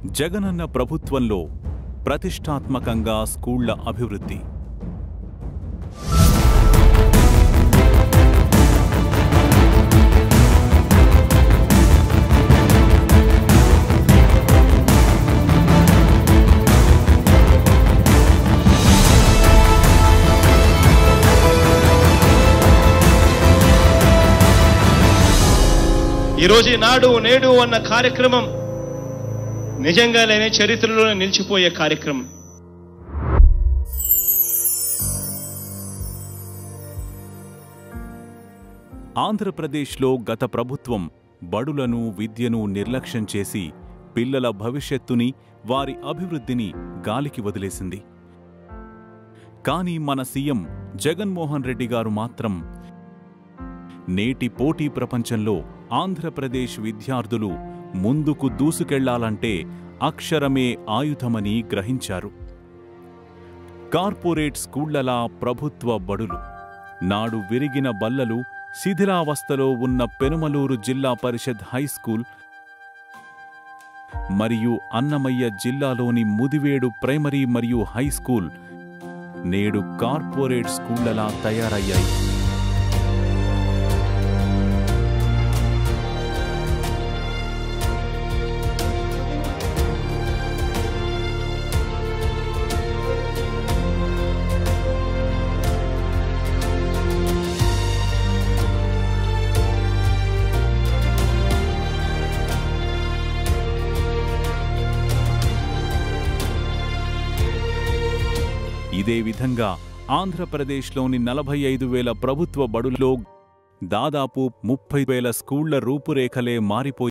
జగనన్న ప్రభుత్వంలో ప్రతిష్టాత్మకంగా స్కూళ్ల అభివృద్ధి ఈరోజు నాడు నేడు అన్న కార్యక్రమం నిజంగానే చరిత్రలో నిలిచిపోయే కార్యక్రమం ఆంధ్రప్రదేశ్లో గత ప్రభుత్వం బడులను విద్యను నిర్లక్ష్యం చేసి పిల్లల భవిష్యత్తుని వారి అభివృద్ధిని గాలికి వదిలేసింది కానీ మన సీఎం జగన్మోహన్ రెడ్డి గారు మాత్రం నేటి పోటీ ప్రపంచంలో ఆంధ్రప్రదేశ్ విద్యార్థులు ముందుకు దూసుకెళ్లాలంటే అక్షరమే ఆయుధమని గ్రహించారు కార్పొరేట్ స్కూళ్లలా ప్రభుత్వ బడులు నాడు విరిగిన బల్లలు శిథిలావస్థలో ఉన్న పెనుమలూరు జిల్లా పరిషత్ హైస్కూల్ మరియు అన్నమయ్య జిల్లాలోని ముదివేడు ప్రైమరీ మరియు హైస్కూల్ నేడు కార్పొరేట్ స్కూళ్లలా తయారయ్యాయి ఇదే విధంగా ఆంధ్రప్రదేశ్లోని నలభై ఐదు వేల ప్రభుత్వ బడుల్లో దాదాపు ముప్పై వేల స్కూళ్ల రూపురేఖలే మారిపోయి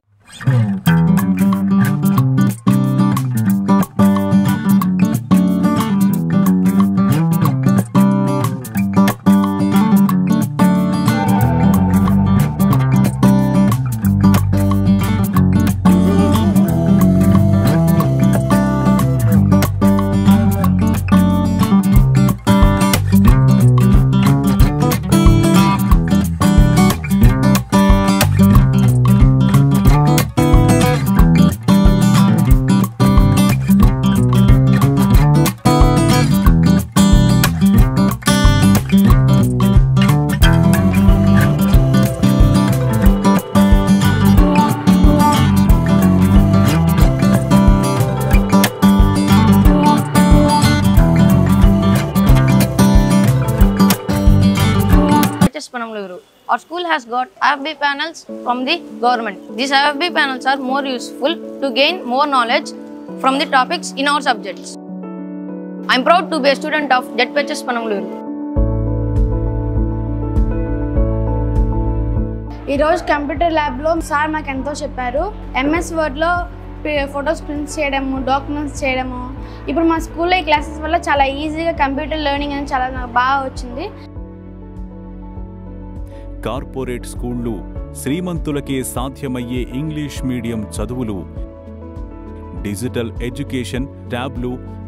HS Panamluru. Our school has got IFB panels from the government. These IFB panels are more useful to gain more knowledge from the topics in our subjects. I am proud to be a student of JetPHS Panamluru. ఈరోజు computer ల్యాబ్లో sir మాకు ఎంతో చెప్పారు MS వర్డ్లో photos print చేయడము documents చేయడము ఇప్పుడు మా స్కూల్లో ఈ క్లాసెస్ వల్ల చాలా ఈజీగా కంప్యూటర్ లెర్నింగ్ అనేది చాలా నాకు బాగా వచ్చింది కార్పొరేట్ స్కూళ్లు శ్రీమంతులకే సాధ్యమయ్యే ఇంగ్లీష్ మీడియం చదువులు డిజిటల్ ఎడ్యుకేషన్ ట్యాబ్లు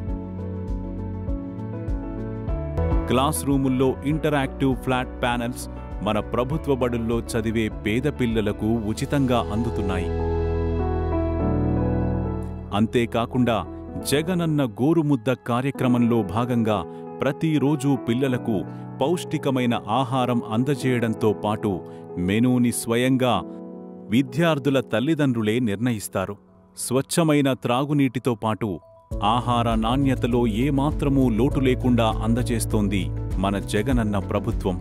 క్లాస్ రూముల్లో ఇంటరాక్టివ్ ఫ్లాట్ ప్యానెల్స్ మన ప్రభుత్వ బడుల్లో చదివే పేద పిల్లలకు ఉచితంగా అందుతున్నాయి అంతేకాకుండా జగనన్న గోరుముద్ద కార్యక్రమంలో భాగంగా ప్రతిరోజు పిల్లలకు పౌష్టికమైన ఆహారం అందజేయడంతో పాటు మెనూని స్వయంగా విద్యార్థుల తల్లిదండ్రులే నిర్ణయిస్తారు స్వచ్ఛమైన త్రాగునీటితో పాటు ఆహార నాణ్యతలో ఏమాత్రమూ లోటు లేకుండా అందజేస్తోంది మన జగనన్న ప్రభుత్వం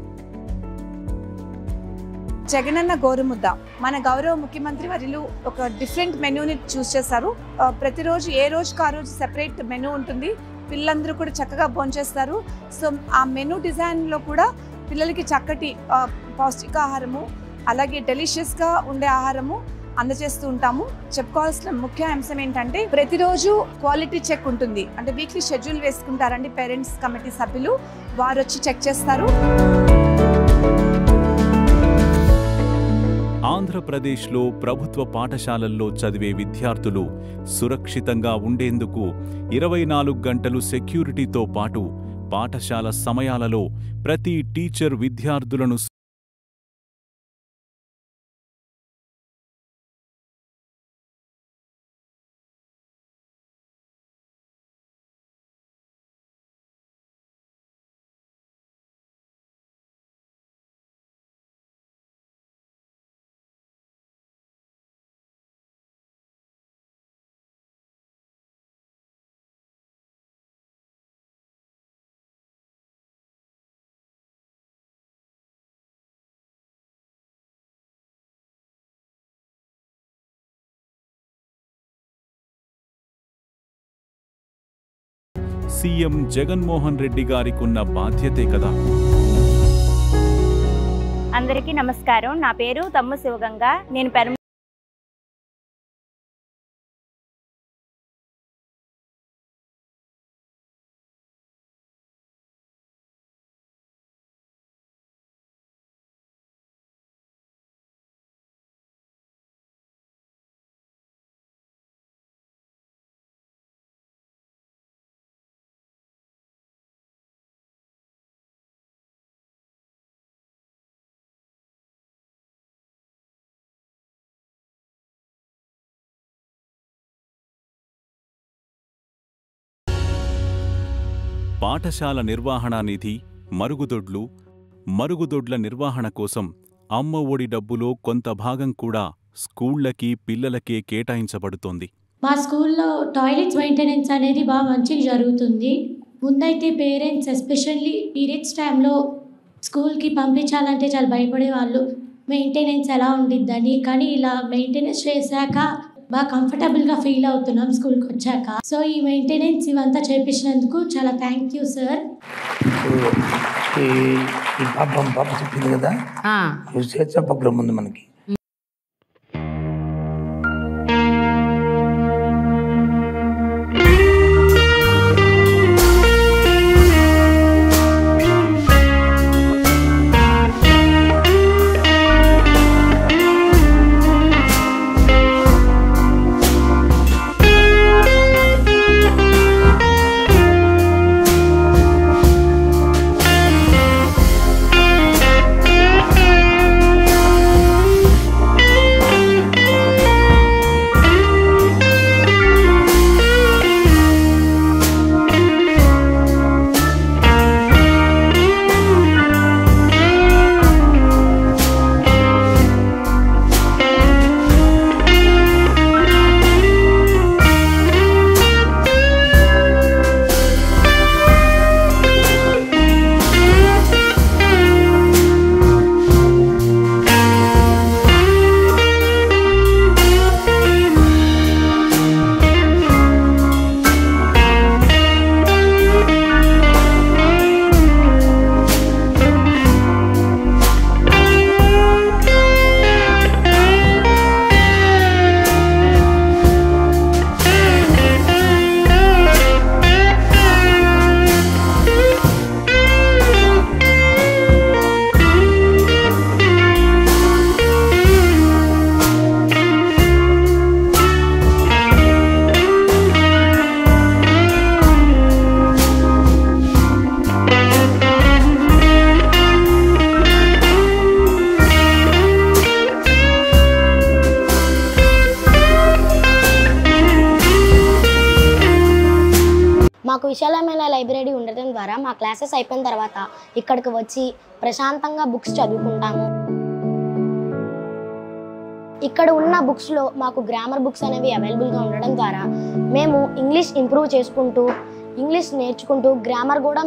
జగనన్న గోరుముద్ద మన గౌరవ ముఖ్యమంత్రి వర్యులు ఒక డిఫరెంట్ మెనూని చూస్ చేశారు ఆ, ప్రతిరోజు ఏ రోజుకి ఆ రోజు సెపరేట్ మెనూ ఉంటుంది పిల్లలందరూ కూడా చక్కగా భోంచేస్తారు సో ఆ మెనూ డిజైన్లో కూడా పిల్లలకి చక్కటి ఆ, పౌష్టికాహారము అలాగే డెలిషియస్గా ఉండే ఆహారము అందజేస్తూ ఉంటాము చెప్పుకోవాల్సిన ముఖ్య అంశం ఏంటంటే ప్రతిరోజు క్వాలిటీ చెక్ ఉంటుంది అంటే వీక్లీ షెడ్యూల్ వేసుకుంటారండి పేరెంట్స్ కమిటీ సభ్యులు వారు వచ్చి చెక్ చేస్తారు ఆంధ్రప్రదేశ్లో ప్రభుత్వ పాఠశాలల్లో చదివే విద్యార్థులు సురక్షితంగా ఉండేందుకు ఇరవై నాలుగు గంటలు సెక్యూరిటీతో పాటు పాఠశాల సమయాలలో ప్రతి టీచర్ విద్యార్థులను సీఎం జగన్మోహన్ రెడ్డి గారికున్న బాధ్యతే కదా అందరికీ నమస్కారం నా పేరు తమ్ము శివగంగ నేను పెరమ పాఠశాల నిర్వహణ నిధి మరుగుదొడ్లు మరుగుదొడ్ల నిర్వహణ కోసం అమ్మ ఒడి డబ్బులో కొంత భాగం కూడా స్కూళ్లకి పిల్లలకే కేటాయించబడుతోంది మా స్కూల్లో టాయిలెట్స్ మెయింటెనెన్స్ అనేది బాగా మంచిగా జరుగుతుంది ముందైతే పేరెంట్స్ ఎస్పెషల్లీ పీరియడ్స్ టైంలో స్కూల్కి పంపించాలంటే చాలా భయపడేవాళ్ళు మెయింటెనెన్స్ ఎలా ఉండిద్దని కానీ ఇలా మెయింటెనెన్స్ చేశాక బాగా కంఫర్టబుల్గా ఫీల్ అవుతున్నాం స్కూల్కి వచ్చాక సో ఈ మెయింటెనెన్స్ ఇవంతా చేపించినందుకు చాలా థ్యాంక్ యూ సార్ ఇప్పుడు ఈ ఈ పాపం పాప చెప్పింది కదా యూజ్ చేయొచ్చా ప్రోగ్రామ్ ఉంది మనకి మాకు విశాలమైన లైబ్రరీ ఉండటం ద్వారా మా క్లాసెస్ అయిపోయిన తర్వాత ఇక్కడికి వచ్చి ప్రశాంతంగా బుక్స్ చదువుకుంటాము ఇక్కడ ఉన్న బుక్స్లో మాకు గ్రామర్ బుక్స్ అనేవి అవైలబుల్గా ఉండడం ద్వారా మేము ఇంగ్లీష్ ఇంప్రూవ్ చేసుకుంటూ ఇంగ్లీష్ నేర్చుకుంటూ గ్రామర్ కూడా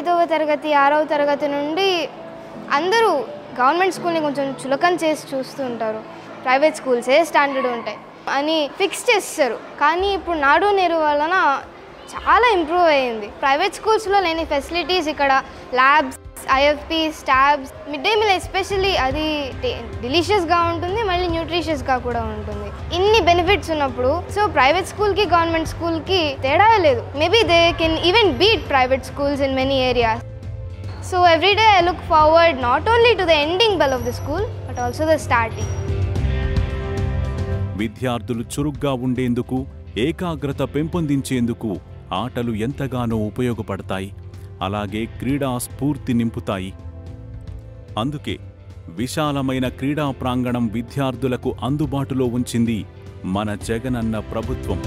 ఐదవ తరగతి ఆరవ తరగతి నుండి అందరూ గవర్నమెంట్ స్కూల్ని కొంచెం చులకన చేసి చూస్తూ ఉంటారు ప్రైవేట్ స్కూల్సే స్టాండర్డ్ ఉంటాయి అని ఫిక్స్ చేస్తారు కానీ ఇప్పుడు నాడు నేరు వలన చాలా ఇంప్రూవ్ అయ్యింది ప్రైవేట్ స్కూల్స్లో లేని ఫెసిలిటీస్ ఇక్కడ labs IFP tabs mid day meal especially అది డిలీషియస్గా ఉంటుంది మళ్ళీ న్యూట్రిషియస్గా కూడా ఉంటుంది ఇన్ని బెనిఫిట్స్ ఉన్నప్పుడు సో ప్రైవేట్ స్కూల్కి గవర్నమెంట్ స్కూల్కి తేడా లేదు maybe they can even beat private schools in many areas so every day I look forward not only to the ending bell of the school but also the starting విద్యార్థులు చురుగ్గా ఉండేందుకు ఏకాగ్రత పెంపొందించేందుకు ఆటలు ఎంతగానో ఉపయోగపడతాయి అలాగే క్రీడా స్ఫూర్తి నింపుతాయి అందుకే విశాలమైన క్రీడా ప్రాంగణం విద్యార్థులకు అందుబాటులో ఉంచింది మన జగనన్న ప్రభుత్వం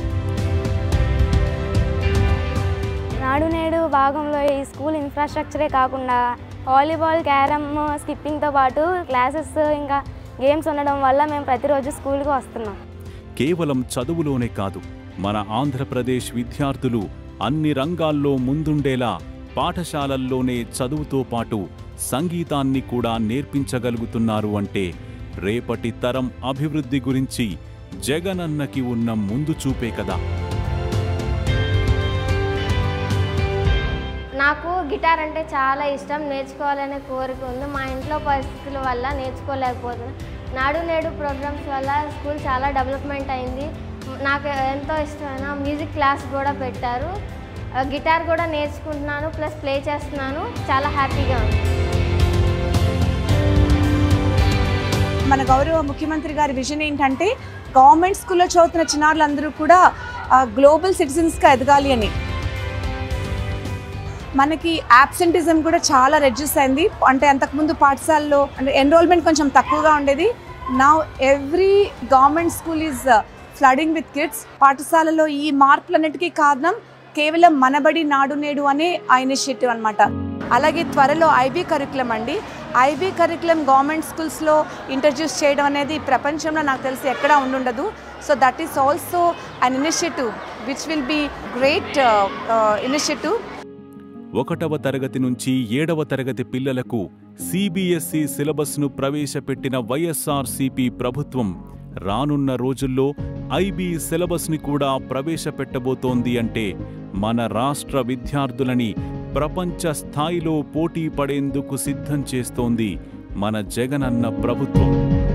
నాడు నేడు భాగంలో ఈ స్కూల్ ఇన్ఫ్రాస్ట్రక్చరే కాకుండా వాలీబాల్ క్యారమ్ స్కిప్పింగ్తో పాటు క్లాసెస్ ఇంకా గేమ్స్ ఉండడం వల్ల మేము ప్రతిరోజు స్కూల్కి వస్తున్నాం కేవలం చదువులోనే కాదు మన ఆంధ్రప్రదేశ్ విద్యార్థులు అన్ని రంగాల్లో ముందుండేలా పాఠశాలల్లోనే చదువుతో పాటు సంగీతాన్ని కూడా నేర్పించగలుగుతున్నారు అంటే రేపటి తరం అభివృద్ధి గురించి జగనన్నకి ఉన్న ముందు చూపే కదా నాకు గిటార్ అంటే చాలా ఇష్టం నేర్చుకోవాలనే కోరిక ఉంది మా ఇంట్లో పరిస్థితుల వల్ల నేర్చుకోలేకపోతున్నాను నాడు నేడు ప్రోగ్రామ్స్ వల్ల స్కూల్ చాలా డెవలప్మెంట్ అయింది నాకు ఎంతో ఇష్టమైన మ్యూజిక్ క్లాస్ కూడా పెట్టారు ఆ, గిటార్ కూడా నేర్చుకుంటున్నాను ప్లస్ ప్లే చేస్తున్నాను చాలా హ్యాపీగా ఉంది మన గౌరవ ముఖ్యమంత్రి గారి విజన్ ఏంటంటే గవర్నమెంట్ స్కూల్లో చదువుతున్న చిన్నారులందరూ కూడా గ్లోబల్ సిటిజన్స్గా ఎదగాలి అని మనకి యాబ్సెంటిజం కూడా చాలా రెడ్యూస్ అయింది అంటే అంతకుముందు పాఠశాలలో అంటే ఎన్రోల్మెంట్ కొంచెం తక్కువగా ఉండేది నా every government school is flooding with kids పాఠశాలలో ఈ మార్పులన్నిటికీ కారణం కేవలం మనబడి నాడు నేడు అనే ఆ ఇనిషియేటివ్ అనమాట అలాగే త్వరలో ఐబీ కరికులం అండి ఐబీ కరికులం గవర్నమెంట్ స్కూల్స్లో ఇంట్రడ్యూస్ చేయడం అనేది ప్రపంచంలో నాకు తెలిసి ఎక్కడా ఉండుండదు so that is also an initiative which will be great initiative ఒకటవ తరగతి నుంచి ఏడవ తరగతి పిల్లలకు సిబిఎస్ఈ సిలబస్ను ప్రవేశపెట్టిన వైఎస్ఆర్సీపీ ప్రభుత్వం రానున్న రోజుల్లో ఐబీ సిలబస్ని కూడా ప్రవేశపెట్టబోతోంది అంటే మన రాష్ట్ర విద్యార్థులని ప్రపంచ స్థాయిలో పోటీ పడేందుకు సిద్ధం చేస్తోంది మన జగనన్న ప్రభుత్వం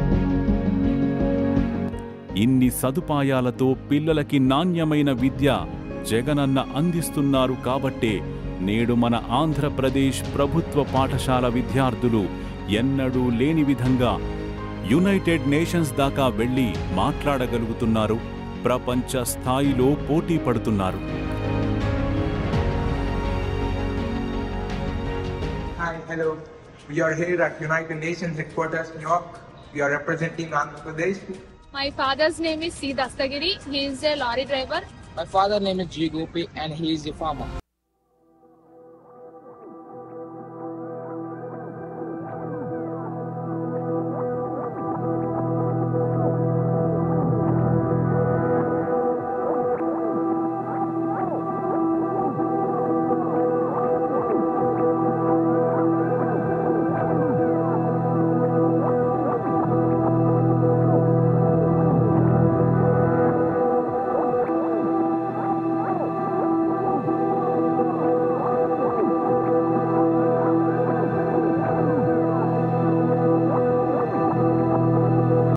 ఇన్ని సదుపాయాలతో పిల్లలకి నాణ్యమైన విద్య జగనన్న అందిస్తున్నారు కాబట్టే నేడు మన ఆంధ్రప్రదేశ్ ప్రభుత్వ పాఠశాల విద్యార్థులు ఎన్నడూ లేని విధంగా యునైటెడ్ నేషన్స్ దాకా వెళ్లి మాట్లాడగలుగుతున్నారు ప్రపంచ స్థాయిలో పోటీ పడుతున్నారు Hi, hello. We are here at United Nations headquarters, New York. We are representing Andhra Pradesh. My father's name is C. Dastagiri. He is a lorry driver. My father name is G. Gopi and he is a farmer.